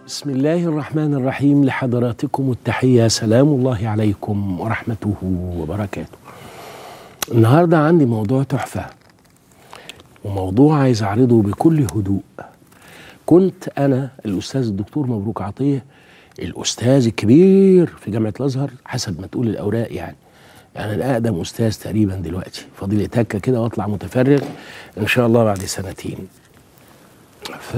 بسم الله الرحمن الرحيم لحضراتكم التحية سلام الله عليكم ورحمته وبركاته النهاردة عندي موضوع تحفة وموضوع عايز أعرضه بكل هدوء كنت أنا الأستاذ الدكتور مبروك عطية الأستاذ الكبير في جامعة الأزهر حسب ما تقول الأوراق يعني يعني أنا أقدم أستاذ تقريبا دلوقتي فاضل تكة كده وأطلع متفرغ إن شاء الله بعد سنتين ف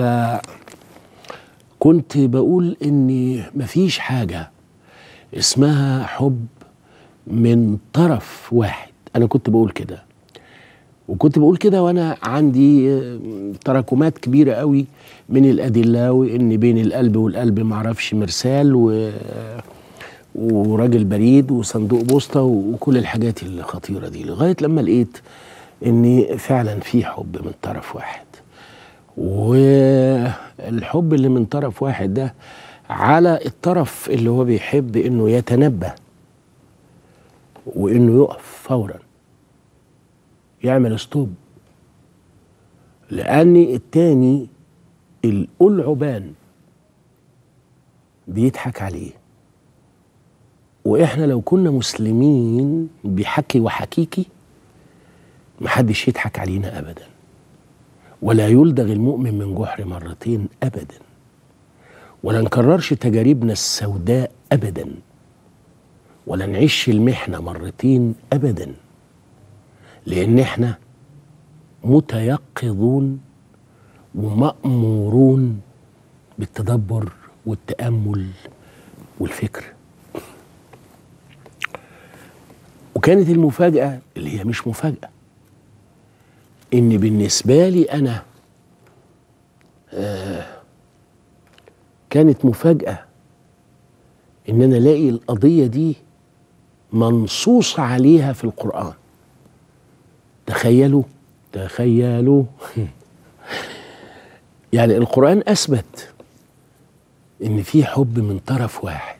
كنت بقول ان مفيش حاجه اسمها حب من طرف واحد انا كنت بقول كده وكنت بقول كده وانا عندي تراكمات كبيره قوي من الادله وان بين القلب والقلب معرفش مرسال و وراجل بريد وصندوق بوسطه وكل الحاجات الخطيره دي لغايه لما لقيت ان فعلا في حب من طرف واحد والحب اللي من طرف واحد ده على الطرف اللي هو بيحب انه يتنبه وانه يقف فورا يعمل ستوب لان التاني الألعبان بيضحك عليه واحنا لو كنا مسلمين بحكي وحكيكي محدش يضحك علينا ابدا ولا يلدغ المؤمن من جحر مرتين ابدا ولا نكررش تجاربنا السوداء ابدا ولا نعيش المحنه مرتين ابدا لان احنا متيقظون ومامورون بالتدبر والتامل والفكر وكانت المفاجاه اللي هي مش مفاجاه ان بالنسبه لي انا آه كانت مفاجاه ان انا الاقي القضيه دي منصوص عليها في القران تخيلوا تخيلوا يعني القران اثبت ان في حب من طرف واحد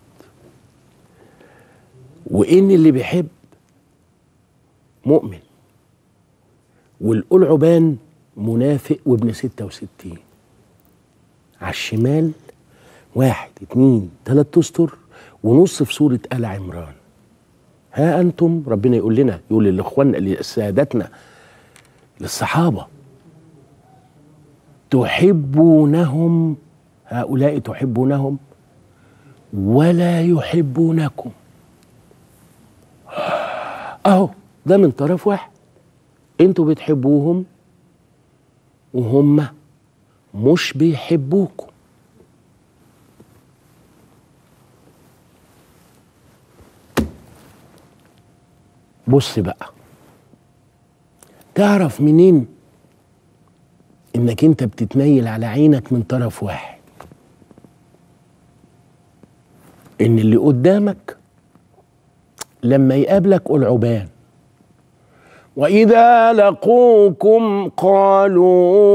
وان اللي بيحب مؤمن والألعبان منافق وابن ستة وستين على الشمال واحد اتنين تلات أسطر ونص في سورة آل عمران ها أنتم ربنا يقول لنا يقول للإخوان لسادتنا للصحابة تحبونهم هؤلاء تحبونهم ولا يحبونكم أهو ده من طرف واحد انتوا بتحبوهم وهم مش بيحبوكم بص بقى تعرف منين انك انت بتتنيل على عينك من طرف واحد ان اللي قدامك لما يقابلك ألعبان وإذا لقوكم قالوا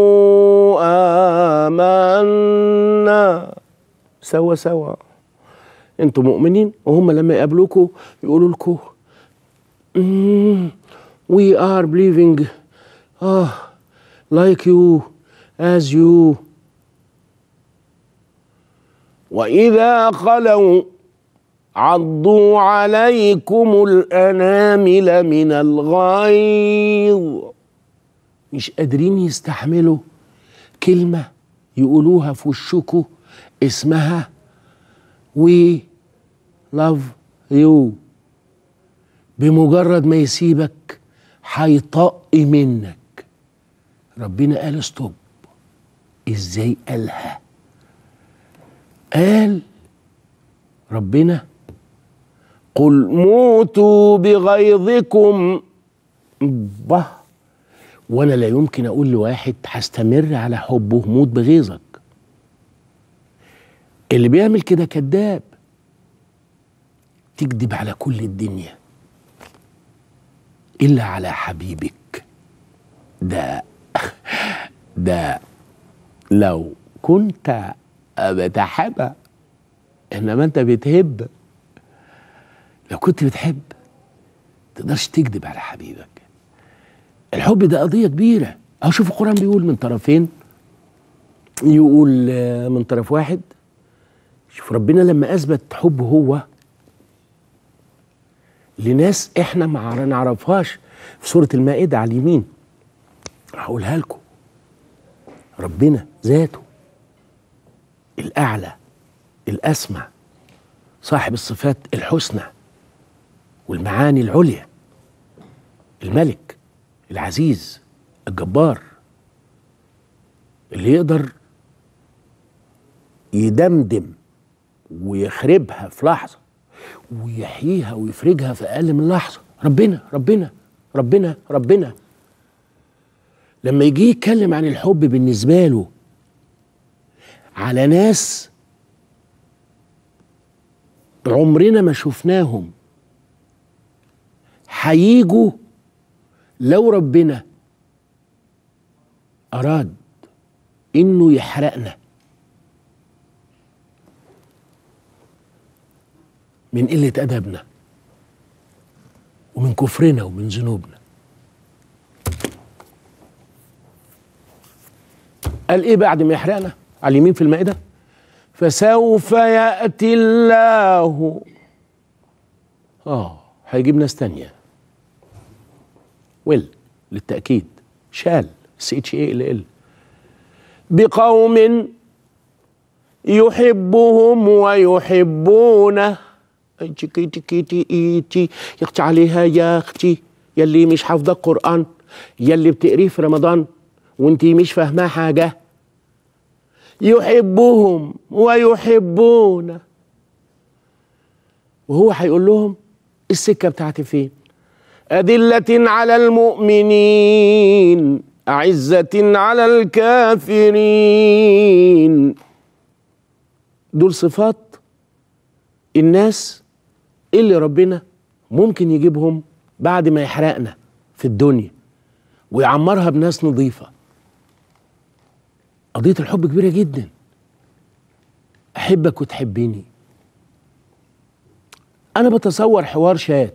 آمنا سوا سوا انتم مؤمنين وهم لما يقابلوكوا يقولوا لكم we are believing ah like you as you وإذا خلوا عضوا عليكم الأنامل من الغيظ مش قادرين يستحملوا كلمة يقولوها في وشكوا اسمها we love you بمجرد ما يسيبك هيطق منك ربنا قال ستوب ازاي قالها قال ربنا قل موتوا بغيظكم به وانا لا يمكن اقول لواحد هستمر على حبه موت بغيظك اللي بيعمل كده كذاب تكذب على كل الدنيا الا على حبيبك ده ده لو كنت بتحب انما انت بتهب لو كنت بتحب تقدرش تكذب على حبيبك الحب ده قضيه كبيره اهو شوف القران بيقول من طرفين يقول من طرف واحد شوف ربنا لما اثبت حبه هو لناس احنا ما نعرفهاش في سوره المائده على اليمين هقولها لكم ربنا ذاته الاعلى الاسمى صاحب الصفات الحسنى والمعاني العليا الملك العزيز الجبار اللي يقدر يدمدم ويخربها في لحظه ويحييها ويفرجها في اقل من لحظه ربنا ربنا ربنا ربنا لما يجي يتكلم عن الحب بالنسبه له على ناس عمرنا ما شفناهم هيجوا لو ربنا اراد انه يحرقنا من قله ادبنا ومن كفرنا ومن ذنوبنا قال ايه بعد ما يحرقنا على اليمين في المائده فسوف ياتي الله اه هيجيب ناس تانية ويل للتاكيد شال سي اتش اي ال ال بقوم يحبهم ويحبونه تشكي تكي تي يختي عليها يا اختي يلي مش حافظه القران يلي بتقريه في رمضان وانتي مش فاهماه حاجه يحبهم ويحبون وهو هيقول لهم السكه بتاعتي فين أدلة على المؤمنين أعزة على الكافرين دول صفات الناس اللي ربنا ممكن يجيبهم بعد ما يحرقنا في الدنيا ويعمرها بناس نظيفة قضية الحب كبيرة جدا أحبك وتحبني أنا بتصور حوار شات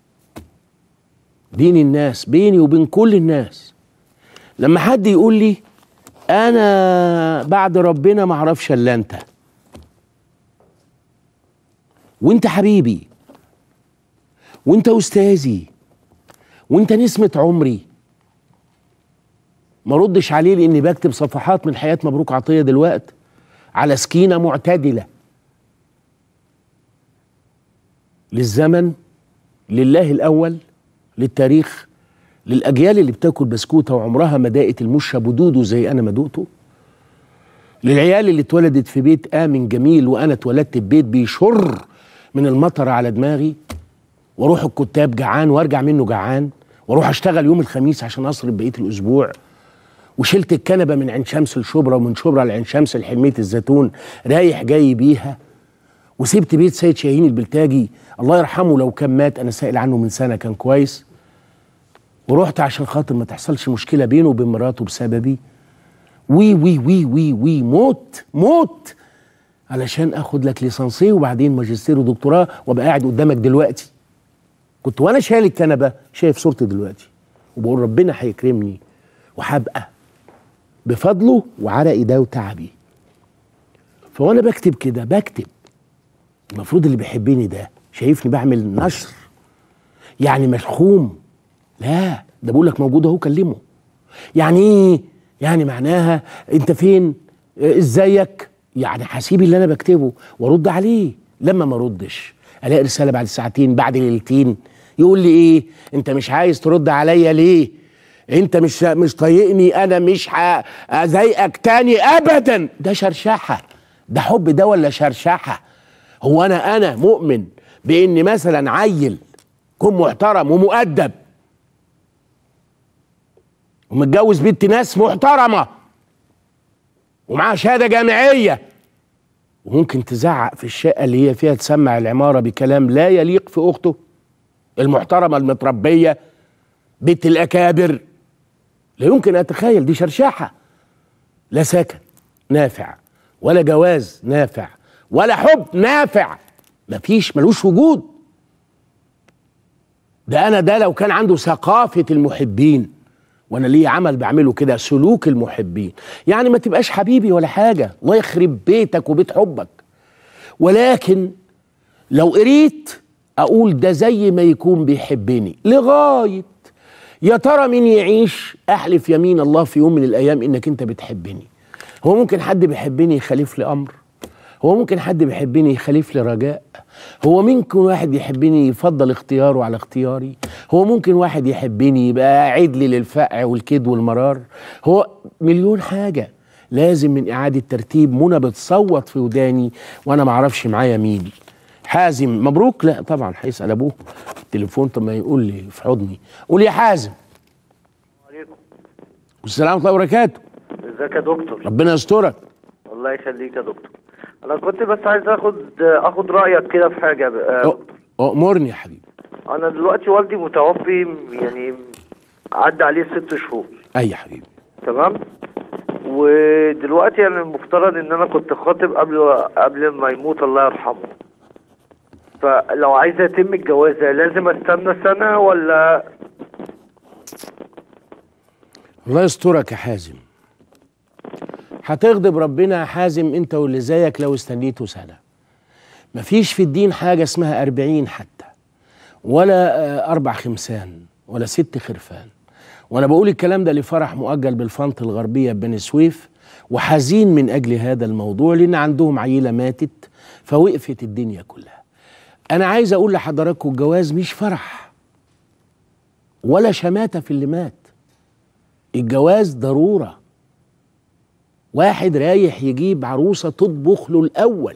بين الناس بيني وبين كل الناس لما حد يقول لي انا بعد ربنا ما اعرفش الا انت وانت حبيبي وانت استاذي وانت نسمة عمري ما ردش عليه لاني بكتب صفحات من حياة مبروك عطية دلوقت على سكينة معتدلة للزمن لله الأول للتاريخ للأجيال اللي بتاكل بسكوتة وعمرها ما داقت المشة بدوده زي أنا ما دقته للعيال اللي اتولدت في بيت آمن جميل وأنا اتولدت في بيت بيشر من المطر على دماغي واروح الكتاب جعان وارجع منه جعان واروح اشتغل يوم الخميس عشان اصرف بقيه الاسبوع وشلت الكنبه من عين شمس لشبرا ومن شبرا لعين شمس لحلميه الزيتون رايح جاي بيها وسبت بيت سيد شاهين البلتاجي الله يرحمه لو كان مات انا سائل عنه من سنه كان كويس ورحت عشان خاطر ما تحصلش مشكله بينه وبين مراته بسببي وي وي وي وي وي موت موت علشان اخد لك ليسانسيه وبعدين ماجستير ودكتوراه وابقى قاعد قدامك دلوقتي كنت وانا شايل الكنبه شايف صورتي دلوقتي وبقول ربنا هيكرمني وهبقى بفضله وعرقي ده وتعبي فوانا بكتب كده بكتب المفروض اللي بيحبني ده شايفني بعمل نشر يعني مشخوم لا ده بقول لك موجود اهو كلمه يعني ايه يعني معناها انت فين آه، ازيك يعني هسيب اللي انا بكتبه وارد عليه لما ما ردش الاقي رساله بعد ساعتين بعد ليلتين يقول لي ايه انت مش عايز ترد عليا ليه انت مش مش طايقني انا مش هضايقك تاني ابدا ده شرشحه ده حب ده ولا شرشحه هو انا انا مؤمن بان مثلا عيل يكون محترم ومؤدب ومتجوز بنت ناس محترمه ومعاها شهاده جامعيه وممكن تزعق في الشقه اللي هي فيها تسمع العماره بكلام لا يليق في اخته المحترمه المتربيه بنت الاكابر لا يمكن اتخيل دي شرشحه لا سكن نافع ولا جواز نافع ولا حب نافع مفيش ملوش وجود ده انا ده لو كان عنده ثقافه المحبين وانا ليه عمل بعمله كده سلوك المحبين يعني ما تبقاش حبيبي ولا حاجه الله يخرب بيتك وبيت حبك ولكن لو قريت اقول ده زي ما يكون بيحبني لغايه يا ترى مين يعيش احلف يمين الله في يوم من الايام انك انت بتحبني هو ممكن حد بيحبني يخالف لي امر هو ممكن حد بيحبني يخالف لي رجاء هو ممكن واحد يحبني يفضل اختياره على اختياري هو ممكن واحد يحبني يبقى قاعد لي للفقع والكيد والمرار هو مليون حاجة لازم من إعادة ترتيب منى بتصوت في وداني وأنا معرفش معايا مين حازم مبروك لا طبعا هيسأل أبوه التليفون طب ما يقول لي في حضني قول يا حازم عليكم والسلام ورحمة الله وبركاته ازيك يا دكتور ربنا يسترك الله يخليك يا دكتور انا كنت بس عايز اخد اخد رايك كده في حاجه آه، أ- أمرني يا حبيبي انا دلوقتي والدي متوفي يعني عدى عليه ست شهور أي يا حبيبي تمام ودلوقتي يعني المفترض ان انا كنت خاطب قبل قبل ما يموت الله يرحمه فلو عايز اتم الجوازه لازم استنى سنه ولا الله يسترك يا حازم هتغضب ربنا يا حازم انت واللي زيك لو استنيته سنة مفيش في الدين حاجة اسمها أربعين حتى ولا آه، أربع خمسان ولا ست خرفان وأنا بقول الكلام ده لفرح مؤجل بالفنط الغربية بني سويف وحزين من أجل هذا الموضوع لأن عندهم عيلة ماتت فوقفت الدنيا كلها أنا عايز أقول لحضراتكم الجواز مش فرح ولا شماتة في اللي مات الجواز ضرورة واحد رايح يجيب عروسة تطبخ له الأول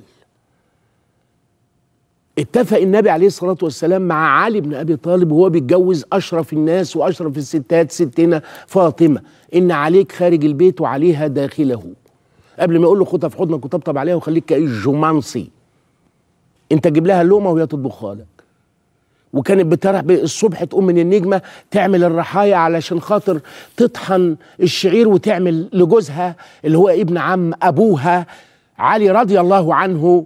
اتفق النبي عليه الصلاة والسلام مع علي بن أبي طالب وهو بيتجوز أشرف الناس وأشرف الستات ستنا فاطمة إن عليك خارج البيت وعليها داخله قبل ما يقول له خدها في حضنك وطبطب عليها وخليك كأيش جمانسي انت تجيب لها اللقمة وهي تطبخها لك وكانت بترح الصبح تقوم من النجمة تعمل الرحايا علشان خاطر تطحن الشعير وتعمل لجوزها اللي هو ابن عم أبوها علي رضي الله عنه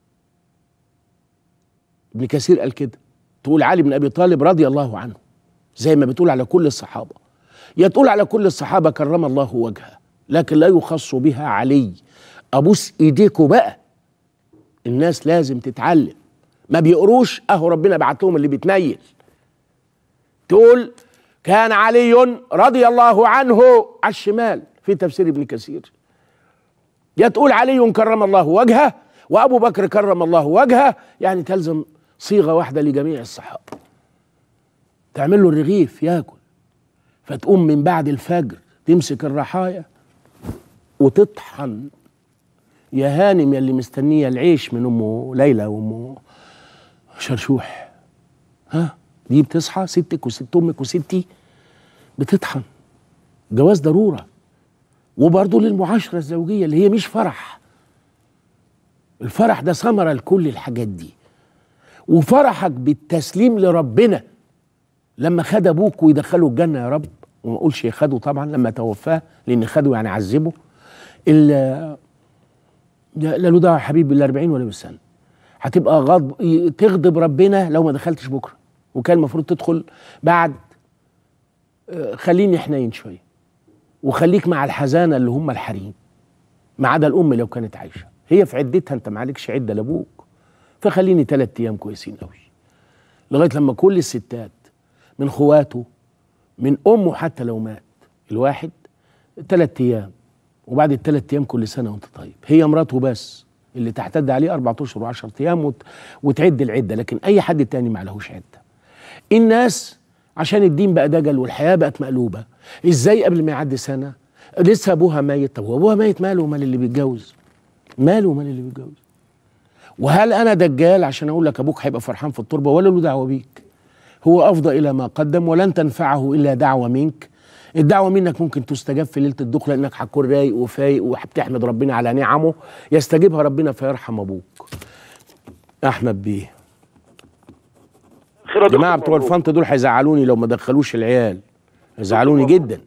ابن كثير قال كده تقول علي بن أبي طالب رضي الله عنه زي ما بتقول على كل الصحابة يا تقول على كل الصحابة كرم الله وجهه لكن لا يخص بها علي أبوس إيديكوا بقى الناس لازم تتعلم ما بيقروش اهو ربنا بعت لهم اللي بيتنيل تقول كان علي رضي الله عنه على الشمال في تفسير ابن كثير يا تقول علي كرم الله وجهه وابو بكر كرم الله وجهه يعني تلزم صيغه واحده لجميع الصحابه تعمل له الرغيف ياكل فتقوم من بعد الفجر تمسك الرحايا وتطحن يا هانم يا اللي مستنيه العيش من امه ليلى وامه شرشوح ها دي بتصحى ستك وست امك وستي بتطحن جواز ضروره وبرضه للمعاشره الزوجيه اللي هي مش فرح الفرح ده ثمره لكل الحاجات دي وفرحك بالتسليم لربنا لما خد ابوك ويدخله الجنه يا رب وما اقولش خده طبعا لما توفاه لان خده يعني عذبه الا لا له دعوه يا حبيبي بالاربعين ولا بالسنه هتبقى غضب ي- تغضب ربنا لو ما دخلتش بكره وكان المفروض تدخل بعد آه، خليني حنين شويه وخليك مع الحزانه اللي هم الحريم ما عدا الام لو كانت عايشه هي في عدتها انت معلكش عده لابوك فخليني ثلاث ايام كويسين قوي لغايه لما كل الستات من خواته من امه حتى لو مات الواحد ثلاث ايام وبعد الثلاث ايام كل سنه وانت طيب هي مراته بس اللي تعتد عليه اربع اشهر و10 ايام وت... وتعد العده لكن اي حد تاني ما لهوش عده الناس عشان الدين بقى دجل والحياه بقت مقلوبه ازاي قبل ما يعدي سنه لسه ابوها ميت طب هو ابوها ميت ماله ومال اللي بيتجوز ماله ومال اللي بيتجوز وهل انا دجال عشان اقول لك ابوك هيبقى فرحان في التربه ولا له دعوه بيك هو افضى الى ما قدم ولن تنفعه الا دعوه منك الدعوه منك ممكن تستجاب في ليله الدخله لانك هتكون رايق وفايق وبتحمد ربنا على نعمه يستجيبها ربنا فيرحم ابوك احمد بيه خير يا الجماعه دكتور بتوع مبروك. الفنط دول هيزعلوني لو ما دخلوش العيال هيزعلوني دكتور جدا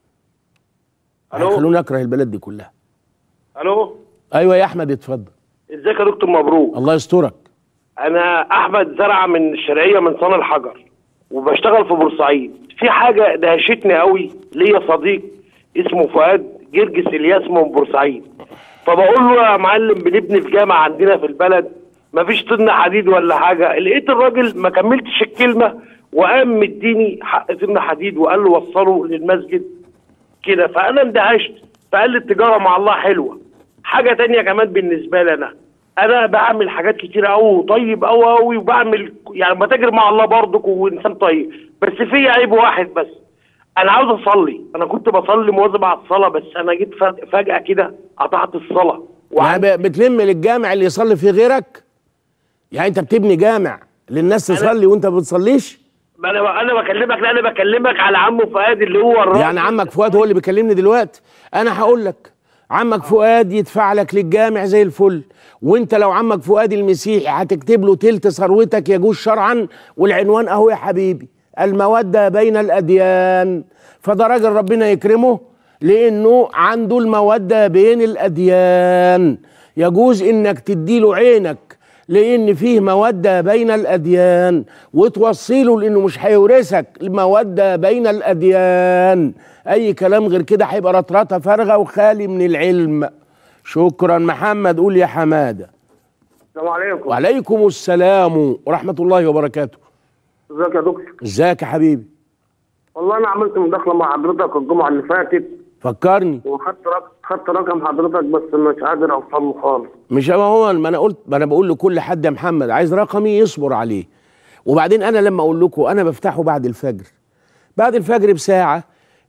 ألو؟ هيخلوني اكره البلد دي كلها الو ايوه يا احمد اتفضل ازيك يا دكتور مبروك الله يسترك انا احمد زرعه من الشرقيه من صنع الحجر وبشتغل في بورسعيد في حاجه دهشتني قوي ليا صديق اسمه فؤاد جرجس الياس من بورسعيد فبقول له يا معلم بنبني في جامعه عندنا في البلد مفيش طن حديد ولا حاجه لقيت الراجل ما كملتش الكلمه وقام مديني حق طن حديد وقال له وصله للمسجد كده فانا اندهشت فقال لي التجاره مع الله حلوه حاجه تانية كمان بالنسبه لي انا انا بعمل حاجات كتير قوي طيب قوي قوي وبعمل يعني بتاجر مع الله برضك وانسان طيب بس في عيب واحد بس انا عاوز اصلي انا كنت بصلي مواظب على الصلاه بس انا جيت فج- فجاه كده قطعت الصلاه يعني ب- بتلم للجامع اللي يصلي فيه غيرك يعني انت بتبني جامع للناس تصلي وانت ما بتصليش ما انا انا بكلمك لا انا بكلمك على عمه فؤاد اللي هو الراجل يعني عمك فؤاد هو اللي بيكلمني دلوقتي انا هقول لك عمك فؤاد يدفع لك للجامع زي الفل وانت لو عمك فؤاد المسيحي هتكتب له تلت ثروتك يجوز شرعا والعنوان اهو يا حبيبي المودة بين الأديان فده راجل ربنا يكرمه لأنه عنده المودة بين الأديان يجوز إنك تديله عينك لأن فيه مودة بين الأديان وتوصيله لأنه مش هيورثك المودة بين الأديان أي كلام غير كده هيبقى رطرطة فارغة وخالي من العلم شكرا محمد قول يا حمادة السلام عليكم وعليكم السلام ورحمة الله وبركاته ازيك يا دكتور ازيك يا حبيبي والله انا عملت مداخله مع حضرتك الجمعه اللي فاتت فكرني وخدت رقم خدت رقم حضرتك بس مش قادر اوصل له خالص مش ما هو ما انا قلت ما انا بقول لكل حد يا محمد عايز رقمي يصبر عليه وبعدين انا لما اقول لكم انا بفتحه بعد الفجر بعد الفجر بساعه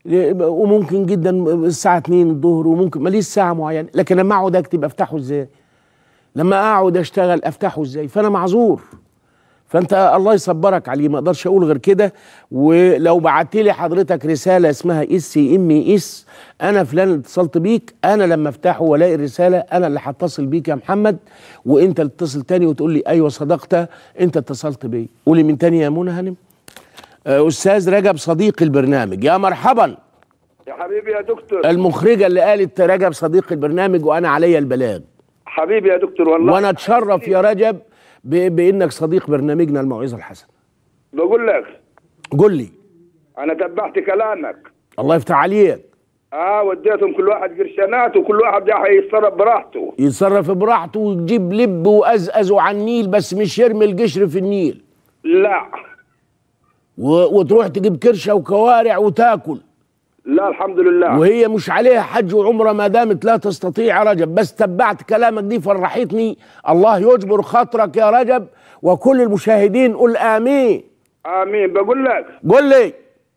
وممكن جدا الساعه 2 الظهر وممكن ماليش ساعه معينه لكن لما اقعد اكتب افتحه ازاي لما اقعد اشتغل افتحه ازاي فانا معذور فانت الله يصبرك عليه ما اقدرش اقول غير كده ولو بعت لي حضرتك رساله اسمها اس ام اس انا فلان اللي اتصلت بيك انا لما افتحه والاقي الرساله انا اللي هتصل بيك يا محمد وانت اللي تتصل تاني وتقول لي ايوه صدقت انت اتصلت بي قولي من تاني يا منى هانم آه، استاذ رجب صديق البرنامج يا مرحبا يا حبيبي يا دكتور المخرجه اللي قالت رجب صديق البرنامج وانا عليا البلاغ حبيبي يا دكتور والله وانا اتشرف يا رجب ب- بانك صديق برنامجنا الموعظه الحسنه بقول لك قول لي انا تبعت كلامك الله يفتح عليك اه وديتهم كل واحد قرشانات وكل واحد ده هيتصرف براحته يتصرف براحته ويجيب لب وأزأزه على النيل بس مش يرمي القشر في النيل لا و... وتروح تجيب كرشه وكوارع وتاكل لا الحمد لله وهي مش عليها حج وعمره ما دامت لا تستطيع يا رجب بس تبعت كلامك دي فرحتني الله يجبر خاطرك يا رجب وكل المشاهدين قل امين امين بقول لك قل لي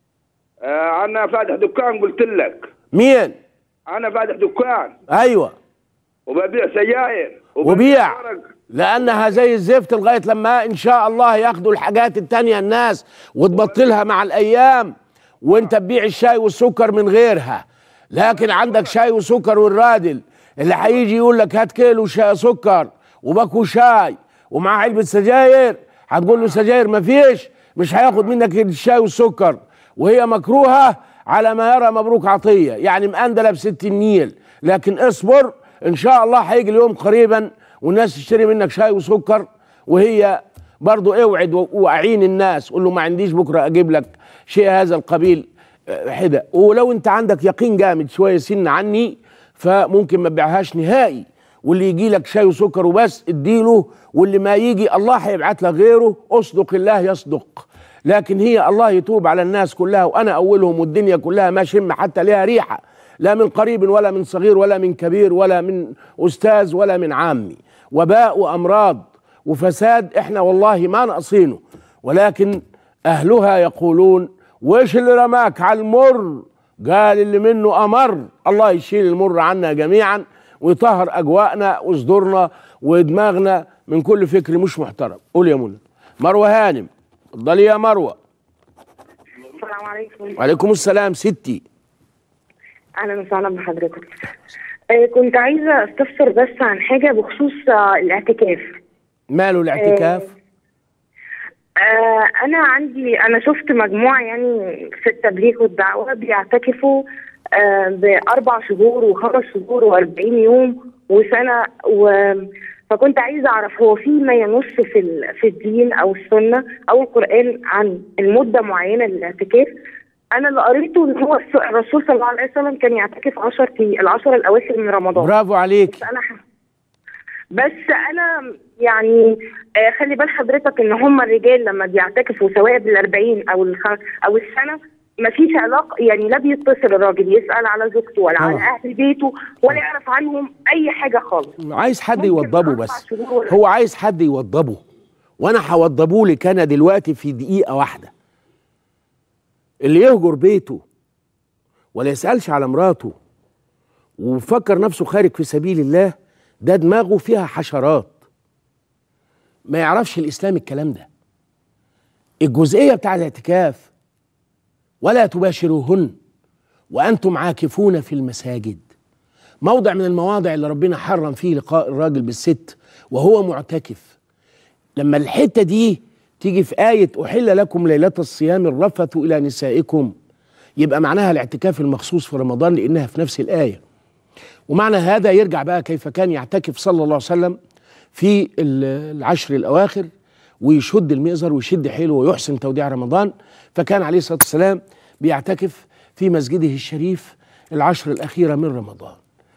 آه انا فاتح دكان قلت لك مين انا فاتح دكان ايوه وببيع سجاير وبيع ورق. لانها زي الزفت لغايه لما ان شاء الله ياخدوا الحاجات التانية الناس وتبطلها مع الايام وانت تبيع الشاي والسكر من غيرها لكن عندك شاي وسكر والرادل اللي هيجي يقول لك هات كيلو شاي سكر وباكو شاي ومعاه علبه سجاير هتقول له سجاير مفيش مش هياخد منك الشاي والسكر وهي مكروهه على ما يرى مبروك عطيه يعني مقندله بست النيل لكن اصبر ان شاء الله هيجي اليوم قريبا والناس تشتري منك شاي وسكر وهي برضو اوعد و- واعين الناس قول له ما عنديش بكره اجيب لك شيء هذا القبيل آه، حدا ولو انت عندك يقين جامد شويه سن عني فممكن ما تبيعهاش نهائي واللي يجي لك شاي وسكر وبس اديله واللي ما يجي الله هيبعت لك غيره اصدق الله يصدق لكن هي الله يتوب على الناس كلها وانا اولهم والدنيا كلها ما شم حتى لها ريحه لا من قريب ولا من صغير ولا من كبير ولا من استاذ ولا من عامي وباء وامراض وفساد احنا والله ما ناقصينه ولكن اهلها يقولون وش اللي رماك على المر قال اللي منه امر الله يشيل المر عنا جميعا ويطهر اجواءنا وصدورنا ودماغنا من كل فكر مش محترم قول يا منى مروه هانم اتفضلي يا مروه السلام عليكم وعليكم السلام ستي اهلا وسهلا بحضرتك آه، كنت عايزه استفسر بس عن حاجه بخصوص آه، الاعتكاف ماله الاعتكاف آه، انا عندي انا شفت مجموعه يعني في التبليغ والدعوه بيعتكفوا آه، باربع شهور وخمس شهور واربعين يوم وسنه و فكنت عايزه اعرف هو في ما ينص في ال- في الدين او السنه او القران عن المده معينه للاعتكاف انا اللي قريته ان هو الس- الرسول صلى الله عليه وسلم كان يعتكف 10 في العشر الاواخر من رمضان برافو عليك بس انا ح... بس انا يعني آه، خلي بال حضرتك ان هم الرجال لما بيعتكفوا سواء بال40 او الخ... او السنه مفيش علاقه يعني لا بيتصل الراجل يسال على زوجته ولا على آه. اهل بيته ولا يعرف عنهم اي حاجه خالص عايز حد ممكن يوضبه أربع بس شهور ولا- هو عايز حد يوضبه وانا هوضبه لك انا دلوقتي في دقيقه واحده اللي يهجر بيته ولا يسالش على مراته وفكر نفسه خارج في سبيل الله ده دماغه فيها حشرات ما يعرفش الاسلام الكلام ده الجزئيه بتاع الاعتكاف ولا تباشروهن وانتم عاكفون في المساجد موضع من المواضع اللي ربنا حرم فيه لقاء الراجل بالست وهو معتكف لما الحته دي تيجي في آية أحل لكم ليلة الصيام الرفث إلى نسائكم يبقى معناها الاعتكاف المخصوص في رمضان لأنها في نفس الآية ومعنى هذا يرجع بقى كيف كان يعتكف صلى الله عليه وسلم في ال- العشر الأواخر ويشد المئزر ويشد حيله ويحسن توديع رمضان فكان عليه الصلاة والسلام بيعتكف في مسجده الشريف العشر الأخيرة من رمضان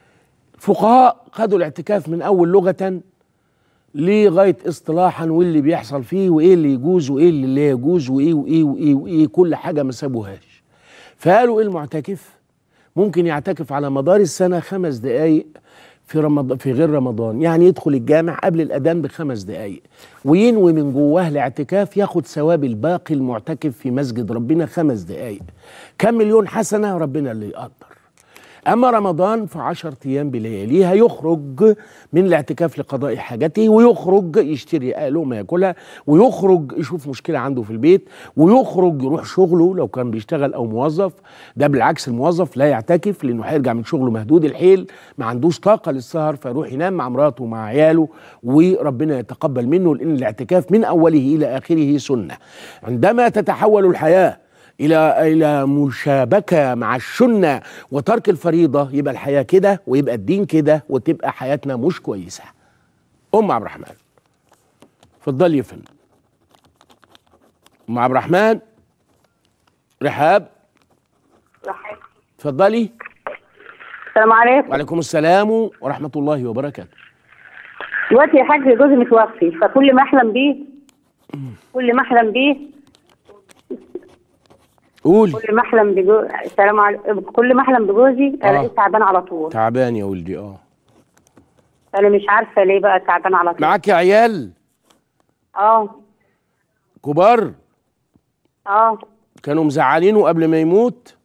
فقهاء خدوا الاعتكاف من أول لغة لغاية اصطلاحا واللي بيحصل فيه وإيه اللي يجوز وإيه اللي لا يجوز وإيه وإيه وإيه وإيه كل حاجة ما سابوهاش فقالوا إيه المعتكف ممكن يعتكف على مدار السنة خمس دقايق في رمضان في غير رمضان يعني يدخل الجامع قبل الأذان بخمس دقايق وينوي من جواه الاعتكاف ياخد ثواب الباقي المعتكف في مسجد ربنا خمس دقايق كم مليون حسنة ربنا اللي يقدر أما رمضان فعشر أيام بلياليها يخرج من الاعتكاف لقضاء حاجته ويخرج يشتري لقمة ياكلها ويخرج يشوف مشكلة عنده في البيت ويخرج يروح شغله لو كان بيشتغل أو موظف ده بالعكس الموظف لا يعتكف لأنه هيرجع من شغله مهدود الحيل ما عندوش طاقة للسهر فيروح ينام مع مراته ومع عياله وربنا يتقبل منه لأن الاعتكاف من أوله إلى آخره سنة عندما تتحول الحياة الى الى مشابكه مع السنه وترك الفريضه يبقى الحياه كده ويبقى الدين كده وتبقى حياتنا مش كويسه. ام عبد الرحمن اتفضلي يا فندم. ام عبد الرحمن رحاب اتفضلي السلام عليكم وعليكم السلام ورحمه الله وبركاته. دلوقتي يا حاج جوزي متوفي فكل ما احلم بيه كل ما احلم بيه قولي كل ما احلم بجوزي السلام عليكم كل ما احلم بجوزي الاقيه تعبان على طول تعبان يا ولدي اه انا مش عارفه ليه بقى تعبان على طول معاك عيال اه كبار اه كانوا مزعلينه قبل ما يموت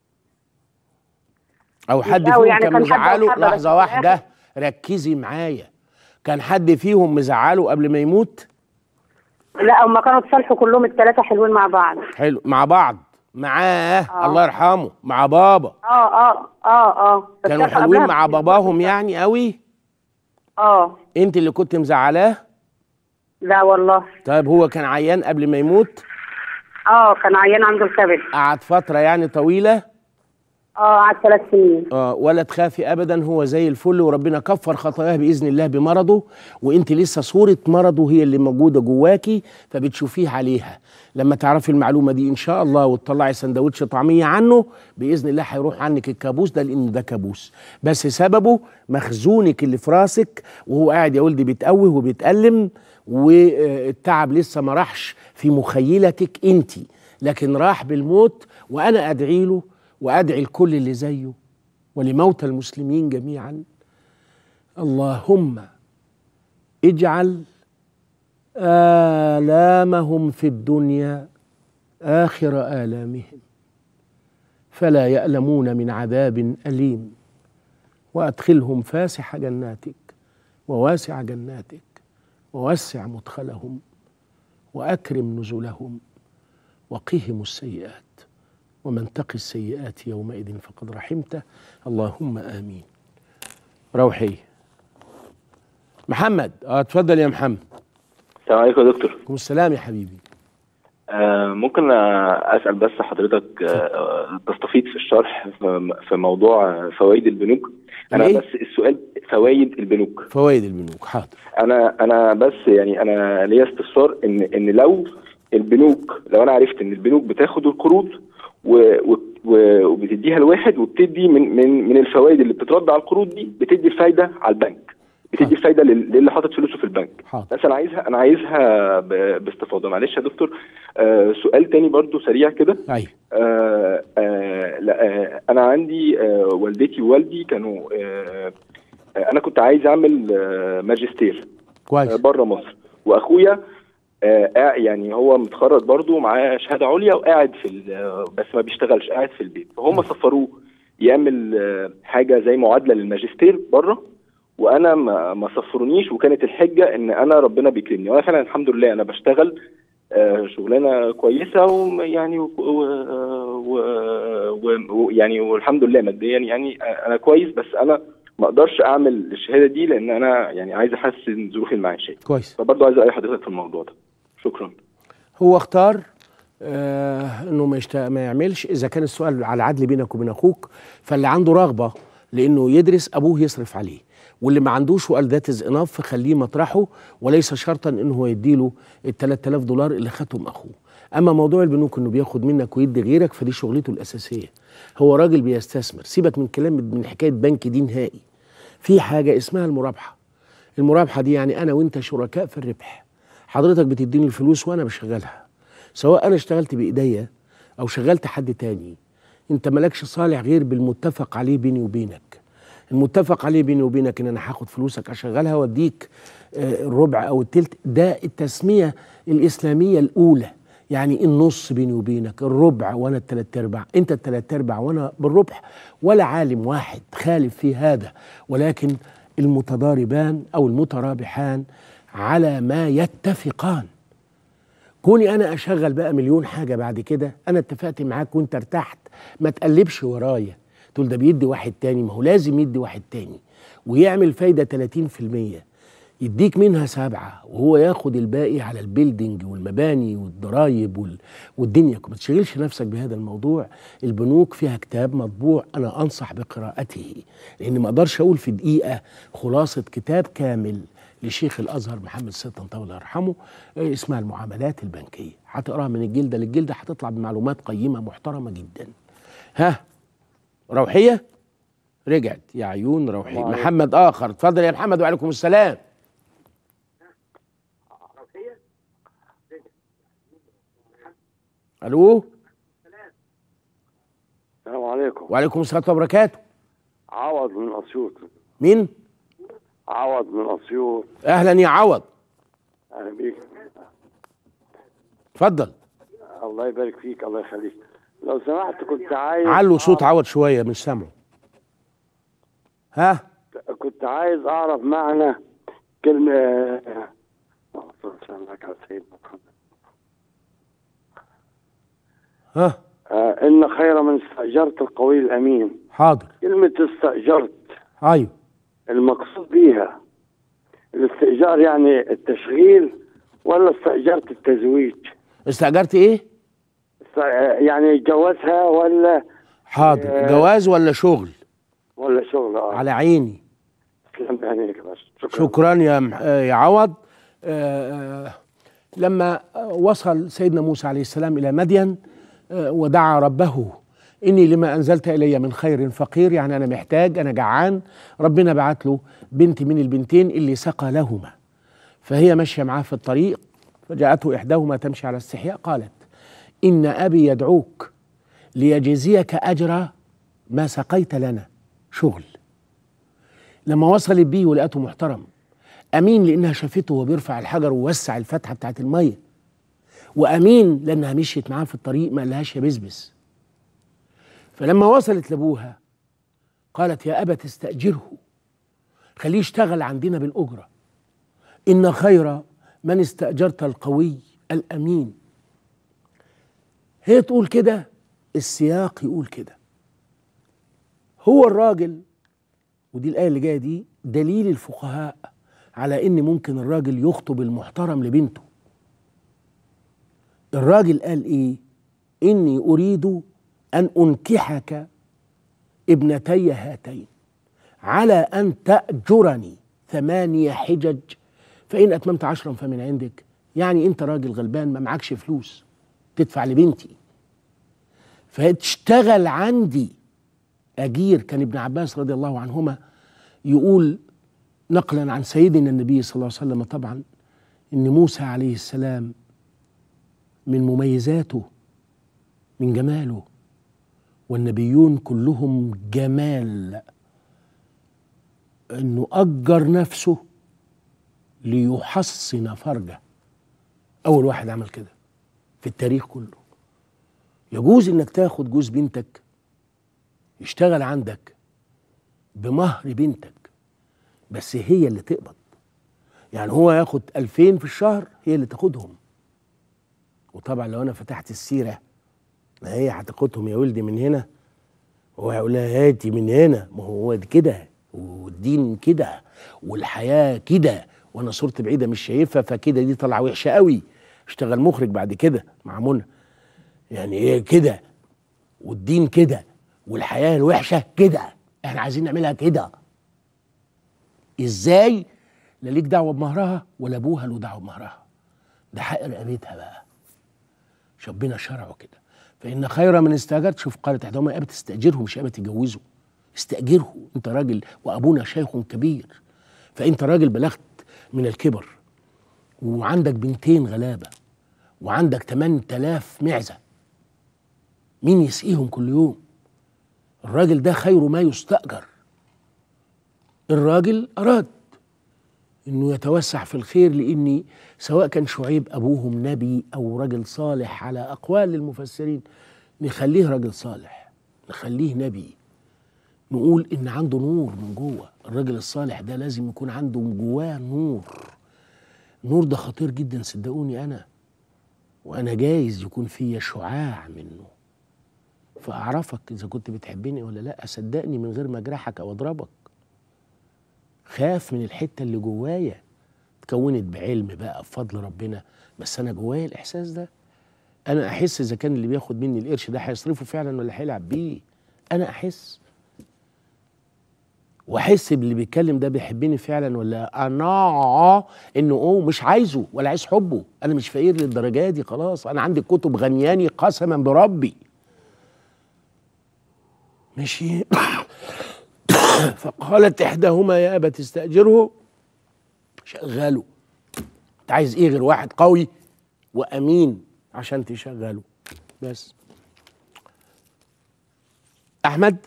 او حد أوي فيهم يعني كان كان حد مزعله وحد بس لحظه في واحده ركزي معايا كان حد فيهم مزعله قبل ما يموت لا هما كانوا اتصالحوا كلهم الثلاثه حلوين مع بعض حلو مع بعض معاه آه. الله يرحمه مع بابا اه اه اه اه بس كانوا كانوا حلوين قبلها مع بكتير. باباهم يعني قوي اه انت اللي كنت مزعلاه لا والله طيب هو كان عيان قبل ما يموت اه كان عيان عنده الكبد قعد فتره يعني طويله اه قعد ثلاث سنين اه ولا تخافي ابدا هو زي الفل وربنا كفر خطاياه باذن الله بمرضه وانت لسه صوره مرضه هي اللي موجوده جواكي فبتشوفيه عليها لما تعرفي المعلومه دي ان شاء الله وتطلعي سندوتش طعميه عنه باذن الله هيروح عنك الكابوس ده لانه ده كابوس بس سببه مخزونك اللي في راسك وهو قاعد يا ولدي بيتقوه وبيتألم والتعب لسه ما راحش في مخيلتك انت لكن راح بالموت وانا ادعي له وادعي الكل اللي زيه ولموتى المسلمين جميعا اللهم اجعل آلامهم في الدنيا آخر آلامهم فلا يألمون من عذاب أليم وأدخلهم فاسح جناتك وواسع جناتك ووسع مدخلهم وأكرم نزلهم وقهم السيئات ومن تق السيئات يومئذ فقد رحمته اللهم آمين روحي محمد اه اتفضل يا محمد السلام عليكم يا دكتور عليكم السلام يا حبيبي آه ممكن آه، اسال بس حضرتك آه تستفيد في الشرح في في موضوع آه، فوائد البنوك انا الإيه؟ بس السؤال فوائد البنوك فوائد البنوك حاضر انا انا بس يعني انا ليا استفسار ان ان لو البنوك لو انا عرفت ان البنوك بتاخد القروض و- و- و- وبتديها لواحد وبتدي من من من الفوائد اللي بتترد على القروض دي بتدي الفايده على البنك بتدي فايده لل- للي حاطط فلوسه في البنك حاضر بس انا عايزها انا عايزها ب- باستفاضه معلش يا دكتور آه سؤال تاني برضو سريع كده ايوه آه آه لا آه انا عندي آه والدتي ووالدي كانوا آه آه انا كنت عايز اعمل آه ماجستير كويس بره مصر واخويا آه قاع- يعني هو متخرج برضه معاه شهاده عليا وقاعد في ال- آه، بس ما بيشتغلش قاعد في البيت فهم سفروه يعمل آه، حاجه زي معادله للماجستير بره وانا ما ما سفرونيش وكانت الحجه ان انا ربنا بيكرمني وانا فعلا الحمد لله انا بشتغل آه، شغلانه كويسه ويعني و- و- و- و- يعني والحمد لله ماديا يعني آه، انا كويس بس انا ما اقدرش اعمل الشهاده دي لان انا يعني عايز احسن ظروفي المعيشيه كويس فبرضه عايز اي حضرتك في الموضوع ده شكرا هو اختار آه انه ما, يشت... ما يعملش اذا كان السؤال على العدل بينك وبين اخوك فاللي عنده رغبه لانه يدرس ابوه يصرف عليه واللي ما عندوش وقال ذات از اناف فخليه مطرحه وليس شرطا انه هو يديله ال 3000 دولار اللي خدهم اخوه اما موضوع البنوك انه بياخد منك ويدي غيرك فدي شغلته الاساسيه هو راجل بيستثمر سيبك من كلام من حكايه بنك دي نهائي في حاجه اسمها المرابحه المرابحه دي يعني انا وانت شركاء في الربح حضرتك بتديني الفلوس وانا بشغلها سواء انا اشتغلت بايديا او شغلت حد تاني انت مالكش صالح غير بالمتفق عليه بيني وبينك المتفق عليه بيني وبينك ان انا هاخد فلوسك اشغلها واديك آه، الربع او التلت ده التسميه الاسلاميه الاولى يعني النص بيني وبينك الربع وانا التلات ارباع انت التلات ارباع وانا بالربع ولا عالم واحد خالف في هذا ولكن المتضاربان او المترابحان على ما يتفقان كوني انا اشغل بقى مليون حاجه بعد كده انا اتفقت معاك وانت ارتحت ما تقلبش ورايا تقول ده بيدي واحد تاني ما هو لازم يدي واحد تاني ويعمل فايده 30% يديك منها سبعة وهو ياخد الباقي على البيلدينج والمباني والضرايب وال... والدنيا ما تشغلش نفسك بهذا الموضوع البنوك فيها كتاب مطبوع أنا أنصح بقراءته لأن ما أقدرش أقول في دقيقة خلاصة كتاب كامل لشيخ الازهر محمد سيد طنطاوي الله يرحمه آه، اسمها المعاملات البنكيه هتقراها من الجلده للجلده هتطلع بمعلومات قيمه محترمه جدا ها روحيه رجعت يا عيون روحيه محمد اخر اتفضل يا محمد وعليكم السلام الو السلام عليكم وعليكم السلام ورحمه الله وبركاته عوض من اسيوط مين عوض من اسيوط اهلا يا عوض اهلا بيك اتفضل الله يبارك فيك الله يخليك لو سمحت كنت عايز علوا صوت عوض شويه مش سامعه ها كنت عايز اعرف معنى كلمه اللهم صل وسلم على سيدنا محمد ها آه ان خير من استاجرت القوي الامين حاضر كلمه استاجرت ايوه المقصود بيها الاستئجار يعني التشغيل ولا استاجرت التزويج استاجرت ايه است- يعني جوازها ولا حاضر آه. جواز ولا شغل ولا شغل اه على عيني تسلم بعينيك بس شكرا شكرا يا مح- آه، يا عوض آه، آه، لما آه، وصل سيدنا موسى عليه السلام الى مدين آه، ودعا ربه اني لما انزلت الي من خير فقير يعني انا محتاج انا جعان ربنا بعت له بنت من البنتين اللي سقى لهما فهي ماشيه معاه في الطريق فجاءته احداهما تمشي على استحياء قالت ان ابي يدعوك ليجزيك اجر ما سقيت لنا شغل لما وصلت بيه ولقته محترم امين لانها شافته وهو بيرفع الحجر ووسع الفتحه بتاعت الميه وامين لانها مشيت معاه في الطريق ما قالهاش يا بسبس فلما وصلت لابوها قالت يا ابا تستاجره خليه يشتغل عندنا بالاجره ان خير من استاجرت القوي الامين هي تقول كده السياق يقول كده هو الراجل ودي الآية اللي جاية دي دليل الفقهاء على إن ممكن الراجل يخطب المحترم لبنته الراجل قال إيه إني أريد أن أنكحك ابنتي هاتين على أن تأجرني ثمانية حجج فإن أتممت عشرا فمن عندك يعني أنت راجل غلبان ما معكش فلوس تدفع لبنتي فتشتغل عندي أجير كان ابن عباس رضي الله عنهما يقول نقلا عن سيدنا النبي صلى الله عليه وسلم طبعا ان موسى عليه السلام من مميزاته من جماله والنبيون كلهم جمال انه اجر نفسه ليحصن فرجه اول واحد عمل كده في التاريخ كله يجوز انك تاخد جوز بنتك يشتغل عندك بمهر بنتك بس هي اللي تقبض يعني هو ياخد ألفين في الشهر هي اللي تاخدهم وطبعا لو انا فتحت السيره ما هي هتاخدهم يا ولدي من هنا هو هيقول لها هاتي من هنا ما هو كده والدين كده والحياه كده وانا صورتي بعيده مش شايفها فكده دي طالعه وحشه قوي اشتغل مخرج بعد كده مع منى يعني هي كده والدين كده والحياه الوحشه كده احنا عايزين نعملها كده ازاي لا ليك دعوه بمهرها ولا ابوها له دعوه بمهرها ده حق رقبتها بقى ربنا شرعه كده فان خير من استاجرت شوف قالت احداهما يا ابت استاجره مش يا ابت تجوزه استاجره انت راجل وابونا شيخ كبير فانت راجل بلغت من الكبر وعندك بنتين غلابه وعندك 8000 معزه مين يسقيهم كل يوم الراجل ده خير ما يستأجر الراجل أراد انه يتوسع في الخير لاني سواء كان شعيب ابوهم نبي او رجل صالح على اقوال المفسرين نخليه رجل صالح نخليه نبي نقول ان عنده نور من جوه الراجل الصالح ده لازم يكون عنده من جواه نور النور ده خطير جدا صدقوني انا وانا جايز يكون فيا شعاع منه فاعرفك اذا كنت بتحبني ولا لا صدقني من غير ما اجرحك او اضربك خاف من الحته اللي جوايا اتكونت بعلم بقى بفضل ربنا بس انا جوايا الاحساس ده انا احس اذا كان اللي بياخد مني القرش ده هيصرفه فعلا ولا هيلعب بيه انا احس واحس باللي بيتكلم ده بيحبني فعلا ولا انا انه اوه مش عايزه ولا عايز حبه انا مش فقير للدرجه دي خلاص انا عندي كتب غنياني قسما بربي ماشي فقالت احداهما يا ابا تستاجره شغله انت عايز ايه غير واحد قوي وامين عشان تشغله بس احمد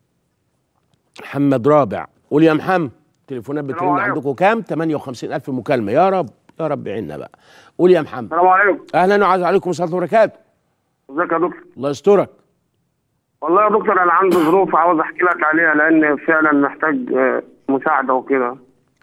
محمد رابع قول يا محمد تليفونات بترن السلام عليكم. عندكم كام 58000 مكالمه يا رب يا رب عنا بقى قول يا محمد السلام عليكم اهلا وعز عليكم ورحمه الله وبركاته ازيك يا دكتور الله يسترك والله يا دكتور انا عندي ظروف عاوز احكي لك عليها لان فعلا محتاج آه، مساعده وكده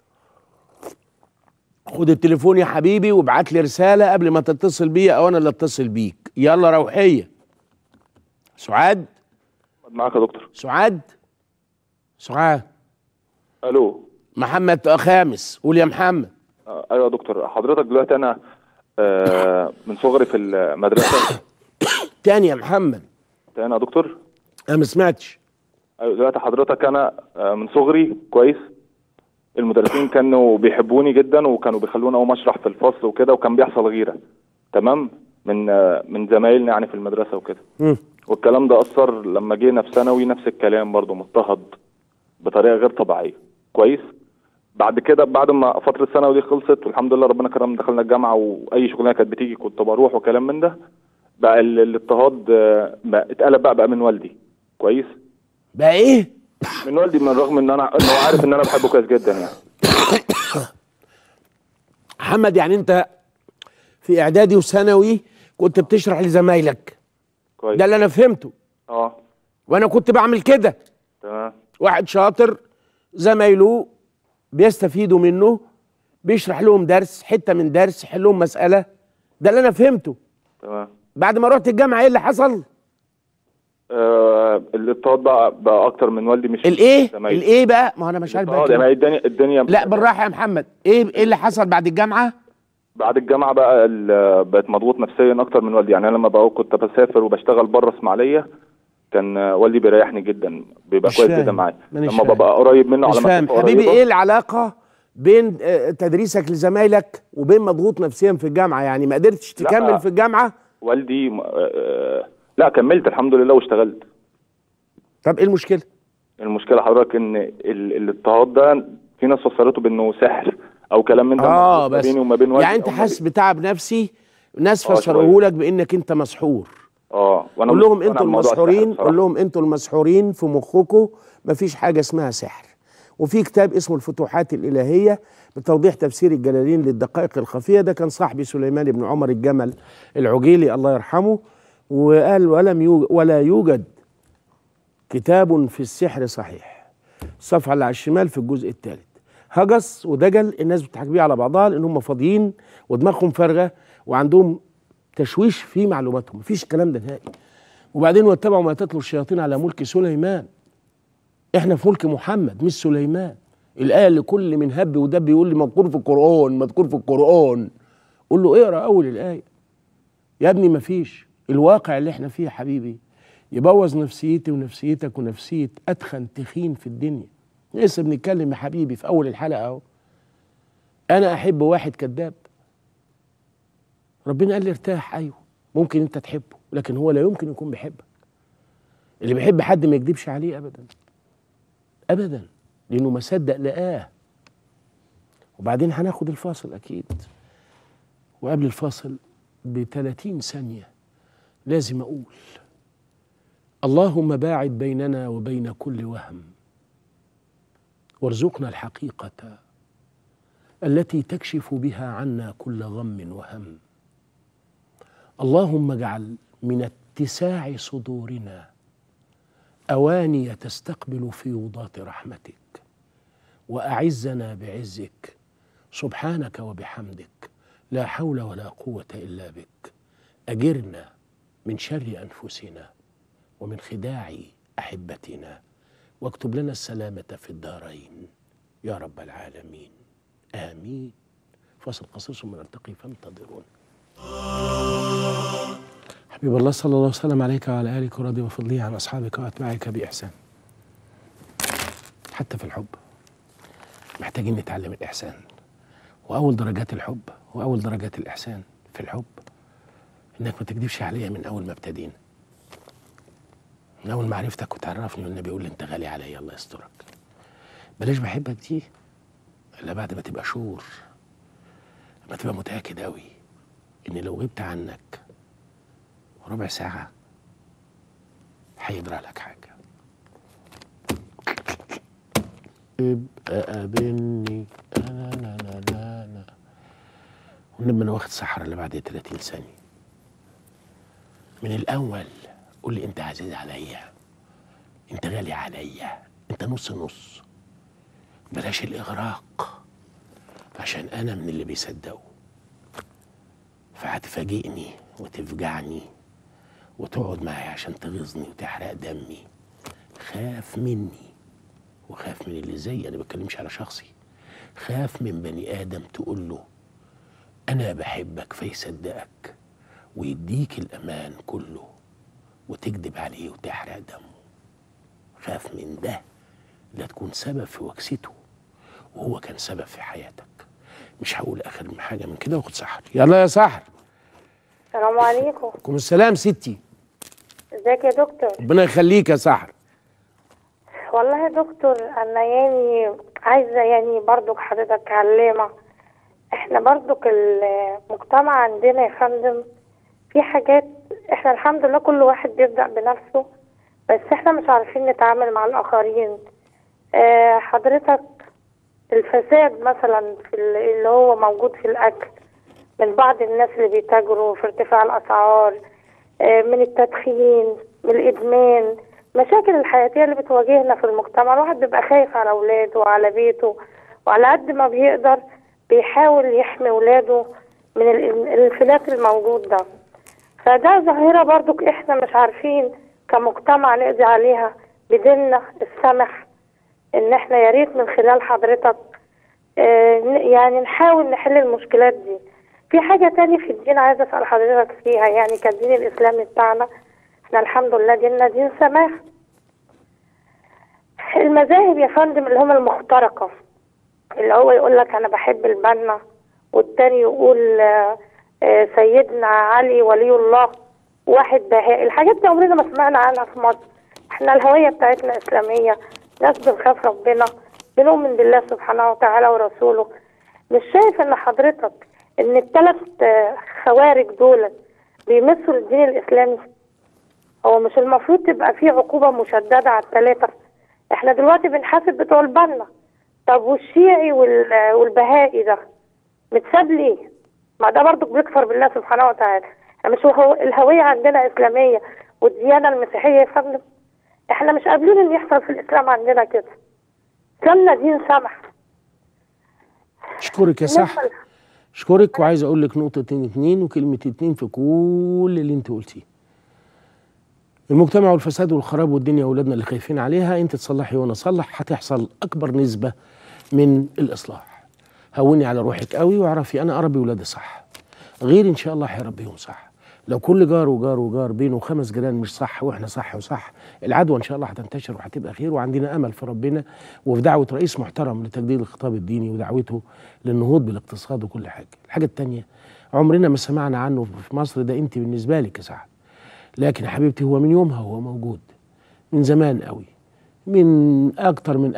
خد التليفون يا حبيبي وابعت لي رساله قبل ما تتصل بيا او انا اللي اتصل بيك يلا روحيه سعاد معاك يا دكتور سعاد سعاد الو محمد خامس قول يا محمد آه، ايوه يا دكتور حضرتك دلوقتي انا آه، من صغري في المدرسه تاني يا محمد تاني يا دكتور انا ما سمعتش ايوه دلوقتي حضرتك انا آه، من صغري كويس المدرسين كانوا بيحبوني جدا وكانوا بيخلوني اقوم اشرح في الفصل وكده وكان بيحصل غيره تمام من آه، من زمايلنا يعني في المدرسه وكده مم. والكلام ده اثر لما جينا في ثانوي نفس الكلام برضو مضطهد بطريقه غير طبيعيه كويس بعد كده بعد ما فتره الثانوي دي خلصت والحمد لله ربنا كرم دخلنا الجامعه واي شغلانه كانت بتيجي كنت بروح وكلام من ده بقى ال- الاضطهاد آه، بقى اتقلب بقى بقى من والدي كويس بقى ايه من والدي من الرغم ان انا انه عارف ان انا بحبه كويس جدا يعني محمد يعني انت في اعدادي وثانوي كنت بتشرح لزمايلك كويس ده اللي انا فهمته اه وانا كنت بعمل كده تمام واحد شاطر زمايله بيستفيدوا منه بيشرح لهم درس حته من درس يحل لهم مساله ده اللي انا فهمته تمام بعد ما رحت الجامعه ايه اللي حصل آه الاضطهاد بقى بقى اكتر من والدي مش الايه زمايلي. الايه بقى ما انا مش عارف بقى الاضطهاد يعني كده. الدنيا الدنيا لا بالراحه يا محمد ايه ايه اللي حصل بعد الجامعه بعد الجامعه بقى ال- بقيت مضغوط نفسيا اكتر من والدي يعني انا لما بقى كنت بسافر وبشتغل بره اسماعيليه كان آه، والدي بيريحني جدا بيبقى مش كويس فاهم. جدا معايا مانيش لما فاهم. ببقى قريب منه مش على فاهم مسافه حبيبي قريبة، ايه العلاقه بين آه، تدريسك لزمايلك وبين مضغوط نفسيا في الجامعه يعني ما قدرتش لا. تكمل في الجامعه والدي م- آه، لا كملت الحمد لله واشتغلت طب ايه المشكله المشكله حضرتك ان ال- الاضطهاد ده في ناس فسرته بانه سحر او كلام من ده اه موجود ما بس بيني وما بين والدي يعني انت أو ما حاسس بتعب نفسي ناس آه، فسروه لك بانك انت مسحور اه وانا قول مش لهم مقتنع انتوا بموضوع السحر المسحورين بصراحة. قول لهم انتوا المسحورين في مخكم مفيش حاجه اسمها سحر وفي كتاب اسمه الفتوحات الالهيه بتوضيح تفسير الجلالين للدقائق الخفيه ده كان صاحبي سليمان بن عمر الجمل العجيلي الله يرحمه وقال ولم يوجد ولا يوجد كتاب في السحر صحيح الصفحه اللي على الشمال في الجزء الثالث هجس ودجل الناس بتحكي بيه على بعضها لان هم فاضيين ودماغهم فارغه وعندهم تشويش في معلوماتهم مفيش الكلام ده نهائي وبعدين واتبعوا ما تتلو الشياطين على ملك سليمان احنا في ملك محمد مش سليمان الآية اللي كل من هب ودب يقول لي مذكور في القرآن مذكور في القرآن قول له اقرا أول الآية يا ابني مفيش الواقع اللي احنا فيه يا حبيبي يبوظ نفسيتي ونفسيتك ونفسية أتخن تخين في الدنيا لسه بنتكلم يا حبيبي في أول الحلقة أهو أنا أحب واحد كذاب ربنا قال لي ارتاح أيوه ممكن أنت تحبه لكن هو لا يمكن يكون بيحبك اللي بيحب حد ما يكذبش عليه أبدا أبدا لأنه ما صدق لقاه وبعدين هناخد الفاصل أكيد وقبل الفاصل ب 30 ثانية لازم أقول اللهم باعد بيننا وبين كل وهم وارزقنا الحقيقة التي تكشف بها عنا كل غم وهم اللهم اجعل من اتساع صدورنا اواني تستقبل فيوضات رحمتك واعزنا بعزك سبحانك وبحمدك لا حول ولا قوه الا بك اجرنا من شر انفسنا ومن خداع احبتنا واكتب لنا السلامه في الدارين يا رب العالمين امين فاصل قصير ثم نلتقي فانتظرونا حبيب الله صلى الله وسلم عليك وعلى آلك ورضي وفضله عن أصحابك وأتباعك بإحسان حتى في الحب محتاجين نتعلم الإحسان وأول درجات الحب وأول درجات الإحسان في الحب إنك ما تكذبش عليا من أول ما ابتدينا من أول ما عرفتك وتعرفني والنبي يقول لي أنت غالي عليا الله يسترك بلاش بحبك دي إلا بعد ما تبقى شور ما تبقى متأكد أوي إن لو غبت عنك ربع ساعة هيجرى لك حاجة ابقى قابلني لا لا لا لا لا ونبقى انا واخد صحرا اللي بعد 30 ثانية من الأول قول لي أنت عزيز عليا أنت غالي عليا أنت نص نص بلاش الإغراق عشان أنا من اللي بيصدقوا فهتفاجئني وتفجعني وتقعد معايا عشان تغيظني وتحرق دمي خاف مني وخاف من اللي زيي انا بتكلمش على شخصي خاف من بني ادم تقول له انا بحبك فيصدقك ويديك الامان كله وتكذب عليه وتحرق دمه خاف من ده لا تكون سبب في وكسته وهو كان سبب في حياتك مش هقول اخر من حاجه من كده واخد سحر يلا يا سحر السلام عليكم عليكم السلام ستي ازيك يا دكتور ربنا يخليك يا سحر والله يا دكتور انا يعني عايزه يعني برضك حضرتك علامه احنا برضك المجتمع عندنا يا فندم في حاجات احنا الحمد لله كل واحد بيبدأ بنفسه بس احنا مش عارفين نتعامل مع الاخرين اه حضرتك الفساد مثلا في ال- اللي هو موجود في الاكل من بعض الناس اللي بيتاجروا في ارتفاع الاسعار آه، من التدخين من الادمان مشاكل الحياتيه اللي بتواجهنا في المجتمع الواحد بيبقى خايف على اولاده وعلى بيته وعلى قد ما بيقدر بيحاول يحمي اولاده من ال- الانفلات الموجود ده فده ظاهره برضو احنا مش عارفين كمجتمع نقضي عليها بديننا السمح ان احنا يا ريت من خلال حضرتك آه، ن- يعني نحاول نحل المشكلات دي في حاجة تاني في الدين عايزة أسأل حضرتك فيها يعني كالدين الإسلامي بتاعنا احنا الحمد لله ديننا دين سماح المذاهب يا فندم اللي هم المخترقة اللي هو يقول لك أنا بحب البنا والتاني يقول آه، آه، سيدنا علي ولي الله واحد بهائي الحاجات دي عمرنا ما سمعنا عنها في مصر احنا الهوية بتاعتنا إسلامية ناس بنخاف ربنا بنؤمن بالله سبحانه وتعالى ورسوله مش شايف ان حضرتك ان الثلاث خوارج دول بيمثلوا الدين الاسلامي هو مش المفروض تبقى في عقوبة مشددة على الثلاثة احنا دلوقتي بنحاسب بتوع البنا طب والشيعي وال- والبهائي ده متساب ليه ما ده برضو بيكفر بالله سبحانه وتعالى احنا مش هو الهوية عندنا إسلامية والديانة المسيحية يا فندم احنا مش قابلين اللي يحصل في الإسلام عندنا كده إسلامنا دين سمح اشكرك يا صح اشكرك وعايز اقول لك نقطتين اتنين وكلمة اتنين في كل اللي انت قلتيه المجتمع والفساد والخراب والدنيا واولادنا اللي خايفين عليها انت تصلحي وانا اصلح هتحصل اكبر نسبة من الاصلاح هوني على روحك قوي واعرفي انا اربي ولادي صح غير ان شاء الله هيربيهم صح لو كل جار وجار وجار بينه خمس جيران مش صح واحنا صح وصح العدوى ان شاء الله هتنتشر وهتبقى خير وعندنا امل في ربنا وفي دعوه رئيس محترم لتجديد الخطاب الديني ودعوته للنهوض بالاقتصاد وكل حاجه الحاجه الثانيه عمرنا ما سمعنا عنه في مصر ده انت بالنسبه لك يا سعد لكن يا حبيبتي هو من يومها هو موجود من زمان قوي من اكتر من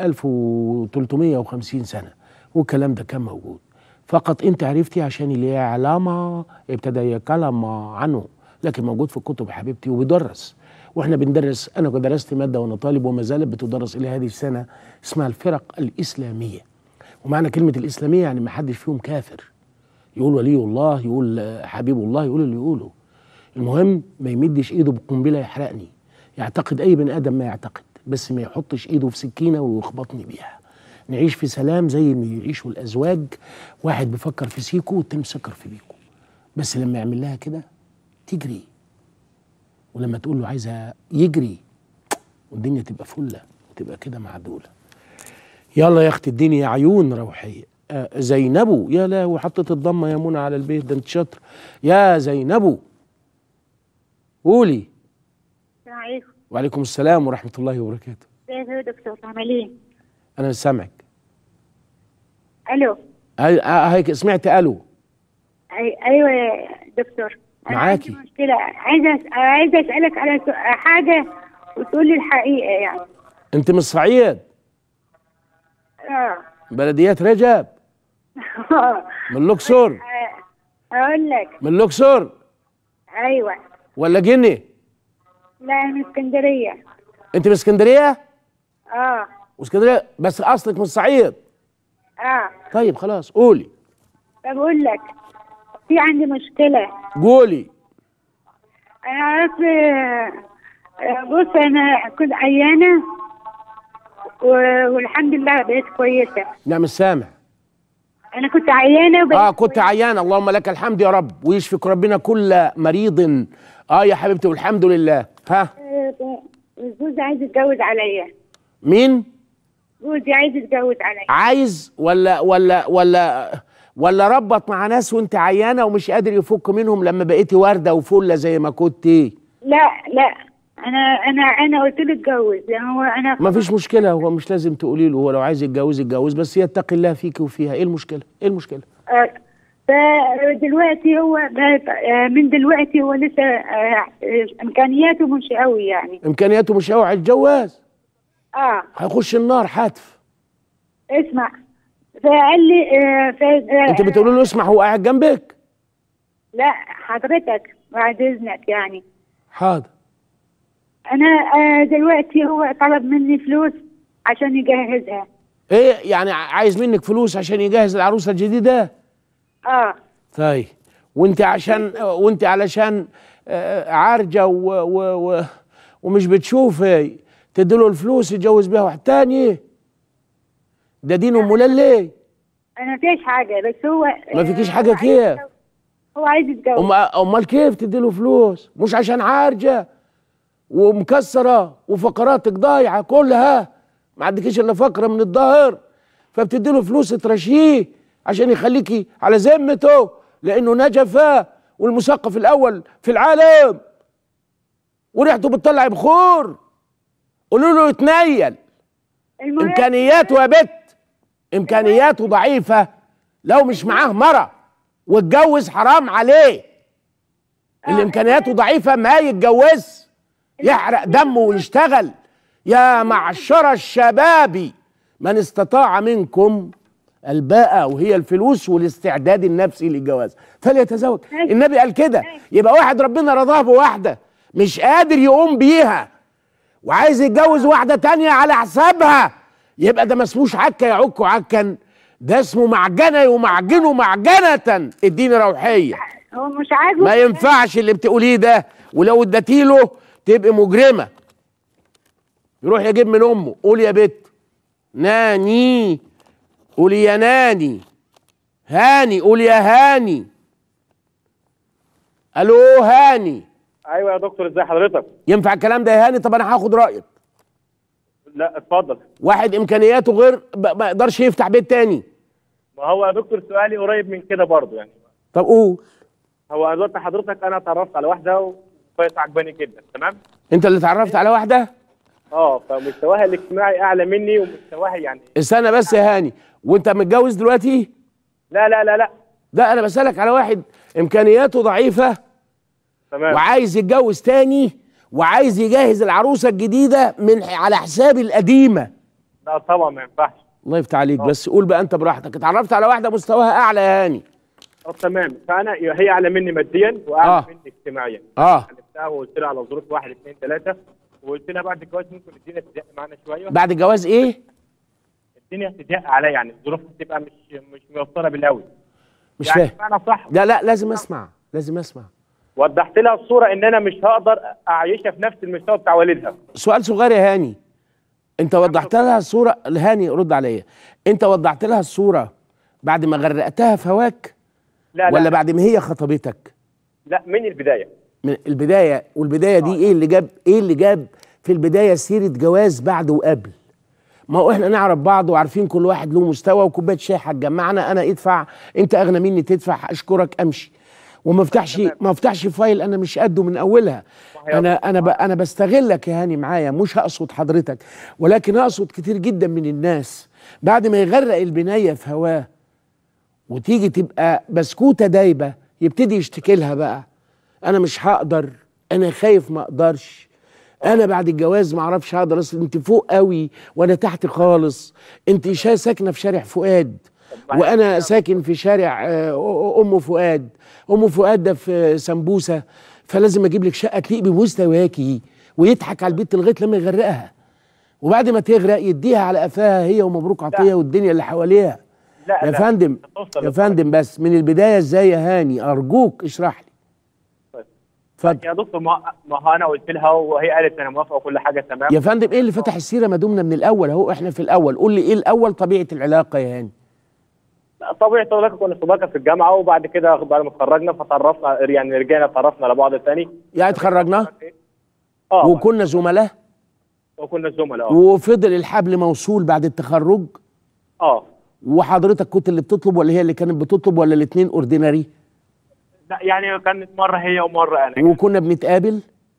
1350 سنه والكلام ده كان موجود فقط انت عرفتي عشان اللي يعلم ابتدى يتكلم عنه لكن موجود في الكتب يا حبيبتي وبيدرس واحنا بندرس انا درست ماده وانا طالب وما زالت بتدرس الى هذه السنه اسمها الفرق الاسلاميه ومعنى كلمه الاسلاميه يعني ما حدش فيهم كافر يقول ولي الله يقول حبيب الله يقول اللي يقوله المهم ما يمدش ايده بقنبله يحرقني يعتقد اي بني ادم ما يعتقد بس ما يحطش ايده في سكينه ويخبطني بيها نعيش في سلام زي ما يعيشوا الازواج واحد بيفكر في سيكو والتاني بيفكر في بيكو بس لما يعمل لها كده تجري ولما تقول له عايزها يجري والدنيا تبقى فله وتبقى كده معدوله يلا يا اختي اديني يا عيون روحيه آه زينبو يا لا وحطت الضمه يا منى على البيت ده انت شاطر يا زينبو قولي السلام عليكم وعليكم السلام ورحمه الله وبركاته ازيك يا دكتور عاملين انا مش سامعك الو هاي هيك سمعت الو أي... ايوه يا دكتور أنا معاكي. عندي مشكله عايزه أس... عايزه اسالك على سؤ- حاجه وتقول لي الحقيقه يعني انت من الصعيد اه بلديات رجب من الاقصر اقول لك من الاقصر ايوه ولا جني لا من اسكندريه انت من اسكندريه اه واسكندريه بس اصلك من الصعيد اه طيب خلاص قولي طب اقول لك في عندي مشكله قولي انا عارف آه، آه، بص انا كنت عيانه و- والحمد لله بقيت كويسه لا مش سامع انا كنت عيانه وبقيت اه كنت عيان اللهم لك الحمد يا رب ويشفك ربنا كل مريض اه يا حبيبتي والحمد لله ها آه، جوزي عايز يتجوز عليا مين جوزي عايز يتجوز عليا عايز ولا ولا ولا ولا ربط مع ناس وانت عيانه ومش قادر يفك منهم لما بقيتي ورده وفله زي ما كنتي لا لا انا انا انا قلت له اتجوز يعني هو انا ما فيش مشكله هو مش لازم تقولي له هو لو عايز يتجوز يتجوز بس يتقي الله فيك وفيها ايه المشكله ايه المشكله آه، فدلوقتي هو بقى- آه، من دلوقتي هو لسه آه، آه، امكانياته مش قوي يعني امكانياته مش قوي على الجواز اه هيخش النار حتف اسمع فقال لي آه، ف... آه، انت بتقولي له اسمع هو قاعد جنبك لا حضرتك بعد اذنك يعني حاضر انا آه، دلوقتي هو طلب مني فلوس عشان يجهزها ايه يعني عايز منك فلوس عشان يجهز العروسه الجديده اه طيب وانت عشان وانت علشان آه، عارجه و و و ومش بتشوفي تديله الفلوس يتجوز بيها واحد تاني ده دين ام ليه انا فيش حاجه بس هو ما فيكيش حاجه كيف هو عايز يتجوز أم- امال كيف تديله فلوس مش عشان عارجه ومكسره وفقراتك ضايعه كلها ما عندكيش الا فقره من الظهر فبتديله فلوس ترشيه عشان يخليكي على ذمته لانه نجفه والمثقف الاول في العالم وريحته بتطلع بخور قولوا له يتنيل المهم امكانياته يا بت امكانياته ضعيفه لو مش معاه مره واتجوز حرام عليه اللي امكانياته ضعيفه ما يتجوز يحرق دمه ويشتغل يا معشر الشباب من استطاع منكم الباءة وهي الفلوس والاستعداد النفسي للجواز فليتزوج النبي قال كده يبقى واحد ربنا رضاه بواحدة مش قادر يقوم بيها وعايز يتجوز واحدة تانية على حسابها يبقى ده ما اسموش عكا يعك عكا ده اسمه معجنة يمعجنه معجنة الدين روحية هو مش عاجبه ما ينفعش اللي بتقوليه ده ولو اديتيله تبقى مجرمة يروح يجيب من امه قول يا بت ناني قولي يا ناني هاني قول يا هاني الو هاني ايوه يا دكتور ازي حضرتك ينفع الكلام ده يا هاني طب انا هاخد رايك لا اتفضل واحد امكانياته غير ب- ما يقدرش يفتح بيت تاني ما هو يا دكتور سؤالي قريب من كده برضه يعني طب قول هو دلوقتي حضرتك انا اتعرفت على واحده وكويس عجباني جدا تمام انت اللي اتعرفت على واحده اه فمستواها الاجتماعي اعلى مني ومستواها يعني استنى بس يا هاني وانت متجوز دلوقتي لا لا لا لا ده انا بسالك على واحد امكانياته ضعيفه تمام وعايز يتجوز تاني وعايز يجهز العروسه الجديده من على حساب القديمه لا طبعا ما ينفعش الله يفتح عليك بس قول بقى انت براحتك اتعرفت على واحده مستواها اعلى يا هاني اه تمام فانا هي اعلى مني ماديا واعلى آه. مني اجتماعيا اه عرفتها وقلت لها على ظروف واحد اثنين ثلاثه وقلت لها بعد الجواز ممكن الدنيا تضيق معانا شويه بعد الجواز ايه الدنيا تضيق عليا يعني الظروف تبقى مش مش ميسره بالقوي مش يعني فاهم انا صح لا لا لازم اسمع لازم اسمع وضحت لها الصوره ان انا مش هقدر اعيشها في نفس المستوى بتاع والدها سؤال صغير يا هاني انت وضحت لها الصوره هاني رد عليا انت وضحت لها الصوره بعد ما غرقتها في هواك لا لا ولا بعد ما هي خطبتك لا من البدايه من البدايه والبدايه دي ايه اللي جاب ايه اللي جاب في البدايه سيره جواز بعد وقبل ما هو احنا نعرف بعض وعارفين كل واحد له مستوى وكوبايه شاي هتجمعنا انا ادفع انت اغنى مني تدفع اشكرك امشي وما افتحش ما افتحش فايل انا مش قده من اولها انا انا ب... انا بستغلك يا هاني معايا مش هقصد حضرتك ولكن اقصد كتير جدا من الناس بعد ما يغرق البنايه في هواه وتيجي تبقى بسكوته دايبه يبتدي يشتكي لها بقى انا مش هقدر انا خايف ما اقدرش انا بعد الجواز ما اعرفش هقدر اصل انت فوق قوي وانا تحت خالص انت شا ساكنه في شارع فؤاد وانا ساكن في شارع آه، ام فؤاد ام فؤاد ده في سمبوسه فلازم اجيب لك شقه تليق بمستواكي ويضحك على البيت لغايه لما يغرقها وبعد ما تغرق يديها على قفاها هي ومبروك عطيه والدنيا اللي حواليها لا يا لا. فندم توصل يا فندم بس من البدايه ازاي يا هاني ارجوك اشرح لي اتفضل يا دكتور ما ما هو انا قلت لها وهي قالت انا موافقه وكل حاجه تمام يا فندم ايه اللي فتح السيره ما دمنا من الاول اهو احنا في الاول قول لي ايه الاول طبيعه العلاقه يا هاني لا، طبيعي صداقه كنا صداقه في الجامعه وبعد كده بعد ما اتخرجنا فتعرفنا يعني رجعنا اتعرفنا على بعض تاني يعني اتخرجنا اه وكنا زملاء وكنا زملاء اه وفضل الحبل موصول بعد التخرج اه وحضرتك كنت اللي بتطلب ولا هي اللي كانت بتطلب ولا الاثنين اورديناري لا يعني كانت مره هي ومره انا وكنا بنتقابل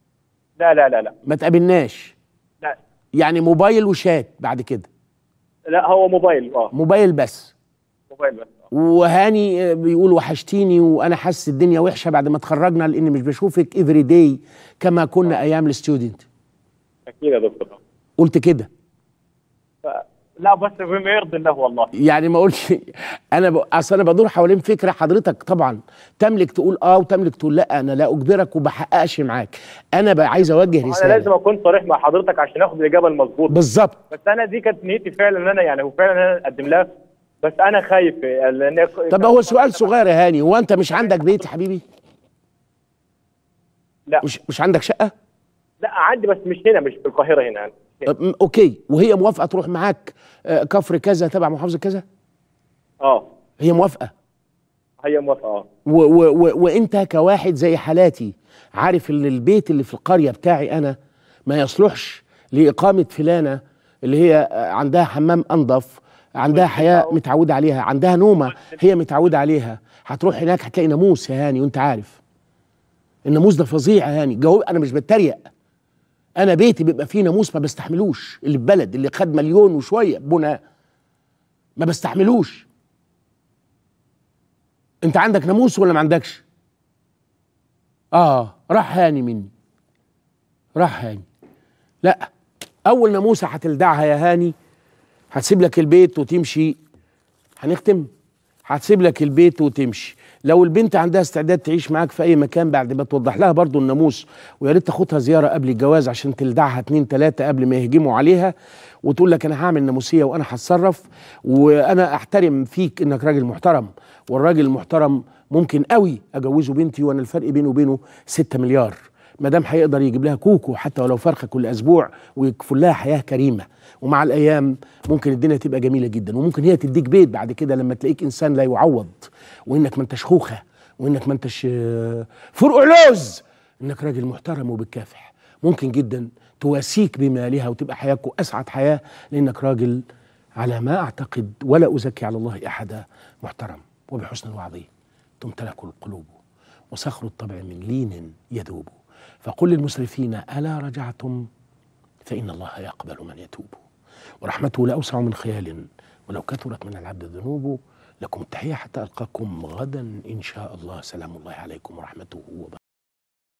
لا لا لا لا ما تقابلناش لا يعني موبايل وشات بعد كده لا هو موبايل اه موبايل بس موبايل بس وهاني آه، بيقول وحشتيني وانا حاسس الدنيا وحشه بعد ما اتخرجنا لاني مش بشوفك افري داي كما كنا ايام الستودنت اكيد يا دكتور قلت كده ف... لا بس بما يرضي الله والله يعني ما اقولش انا ب... اصل انا بدور حوالين فكره حضرتك طبعا تملك تقول اه وتملك تقول لا انا لا اجبرك وبحققش معاك انا بقى عايز اوجه انا رساله لازم اكون صريح مع حضرتك عشان اخد الاجابه المظبوطه بالظبط بس انا دي كانت نيتي فعلا ان انا يعني وفعلا انا اقدم لها بس انا خايف لان طب هو سؤال صغير يا هاني هو انت مش عندك بيت يا حبيبي لا مش مش عندك شقه لا عندي بس مش هنا مش في القاهره هنا يعني. طب م- اوكي وهي موافقه تروح معاك آه، كفر كذا تبع محافظه كذا اه هي موافقه هي موافقه اه و و و وانت كواحد زي حالاتي عارف ان البيت اللي في القريه بتاعي انا ما يصلحش لاقامه فلانه اللي هي آه، عندها حمام انظف عندها حياه متعوده عليها عندها نومه هي متعوده عليها هتروح هناك هتلاقي ناموس يا هاني وانت عارف الناموس ده فظيع يا هاني جواب انا مش بتريق انا بيتي بيبقى فيه ناموس ما بستحملوش اللي في بلد اللي خد مليون وشويه بنا ما بستحملوش انت عندك ناموس ولا ما عندكش اه راح هاني مني راح هاني لا اول ناموسه هتلدعها يا هاني هتسيب لك البيت وتمشي هنختم هتسيب لك البيت وتمشي لو البنت عندها استعداد تعيش معاك في اي مكان بعد ما توضح لها برضو الناموس ويا ريت تاخدها زياره قبل الجواز عشان تلدعها اتنين تلاته قبل ما يهجموا عليها وتقول لك انا هعمل ناموسيه وانا هتصرف وانا احترم فيك انك راجل محترم والراجل المحترم ممكن قوي اجوزه بنتي وانا الفرق بينه وبينه 6 مليار ما دام هيقدر يجيب لها كوكو حتى ولو فرخه كل اسبوع ويكفل لها حياه كريمه ومع الايام ممكن الدنيا تبقى جميله جدا وممكن هي تديك بيت بعد كده لما تلاقيك انسان لا يعوض وانك ما انتش خوخه وانك ما انتش آه، فرق علوز انك راجل محترم وبتكافح ممكن جدا تواسيك بمالها وتبقى حياتكم اسعد حياه لانك راجل على ما اعتقد ولا ازكي على الله احدا محترم وبحسن الوعظ تمتلك القلوب وصخر الطبع من لين يذوب فقل للمسرفين الا رجعتم فان الله يقبل من يتوب ورحمته لا اوسع من خيال ولو كثرت من العبد ذنوب لكم التحيه حتى القاكم غدا ان شاء الله سلام الله عليكم ورحمته وبركاته